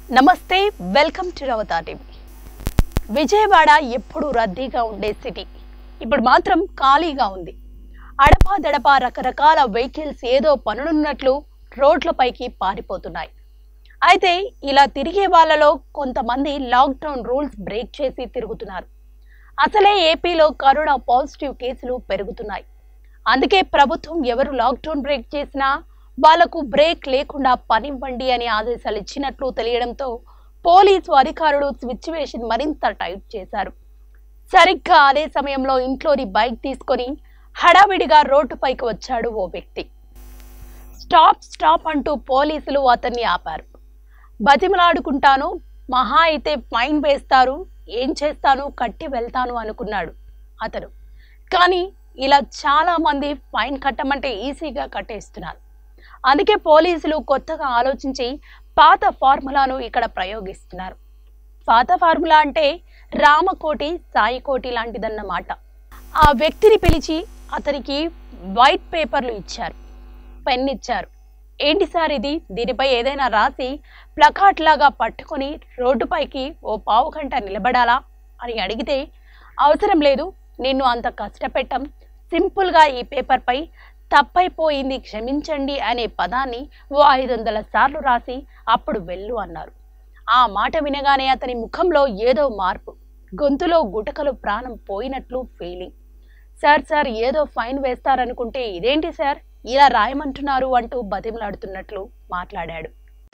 నమస్తే welcome to రవతా TV Vijayawada ఎప్పుడు రద్దీగా ఉండే సిటీ ఇప్పుడు మాత్రం ఖాళీగా ఉంది అడపా దడపా రకరకాల వెహికల్స్ ఏదో పనులున్నట్లు రోడ్లపైకి పారిపోతున్నాయి అయితే ఇలా తిరిగే వాళ్ళలో కొంతమంది లాక్డౌన్ రూల్స్ బ్రేక్ చేసి తిరుగుతున్నారు అసలే ఏపీలో కరోనా పాజిటివ్ కేసులు పెరుగుతున్నాయి అందుకే ప్రభుత్వం ఎవరు లాక్డౌన్ బ్రేక్ చేసినా వాళ్లకు బ్రేక్ లేకుండా పనివ్వండి అని ఆదేశాలు ఇచ్చినట్లు తెలియడంతో పోలీసు అధికారులు సిచ్యువేషన్ మరింత టైట్ చేశారు సరిగ్గా అదే సమయంలో ఇంట్లోని బైక్ తీసుకొని హడావిడిగా రోడ్డుపైకి వచ్చాడు ఓ వ్యక్తి స్టాప్ స్టాప్ అంటూ పోలీసులు అతన్ని ఆపారు బతిమలాడుకుంటాను మహా అయితే ఫైన్ వేస్తారు ఏం చేస్తాను కట్టి వెళ్తాను అనుకున్నాడు అతను కానీ ఇలా చాలా మంది ఫైన్ కట్టమంటే ఈజీగా కట్టేస్తున్నారు అందుకే పోలీసులు కొత్తగా ఆలోచించి పాత ఫార్ములాను ఇక్కడ ప్రయోగిస్తున్నారు పాత ఫార్ములా అంటే రామకోటి సాయికోటి లాంటిదన్నమాట ఆ వ్యక్తిని పిలిచి అతనికి వైట్ పేపర్లు ఇచ్చారు పెన్ ఇచ్చారు ఏంటి సార్ ఇది దీనిపై ఏదైనా రాసి ప్లకార్డ్ లాగా పట్టుకొని రోడ్డుపైకి ఓ పావు గంట నిలబడాలా అని అడిగితే అవసరం లేదు నిన్ను అంత కష్టపెట్టం సింపుల్గా ఈ పేపర్పై తప్పైపోయింది క్షమించండి అనే పదాన్ని ఓ ఐదు వందల సార్లు రాసి అప్పుడు వెళ్ళు అన్నారు ఆ మాట వినగానే అతని ముఖంలో ఏదో మార్పు గొంతులో గుటకలు ప్రాణం పోయినట్లు ఫీలింగ్ సార్ సార్ ఏదో ఫైన్ వేస్తారనుకుంటే ఇదేంటి సార్ ఇలా రాయమంటున్నారు అంటూ బతిమలాడుతున్నట్లు మాట్లాడాడు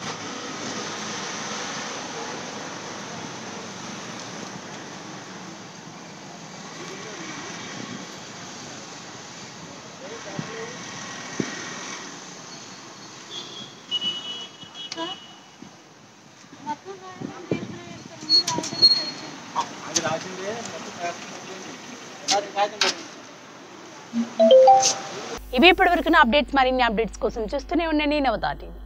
అది రాసిందే మొత్తం కాగితం అది కాగితం పెట్టింది. ఇవి ఇప్పటివరకు అప్డేట్స్ మరిన్ని అప్డేట్స్ కోసం చూస్తూనే ఉండండి నవతా టీవీ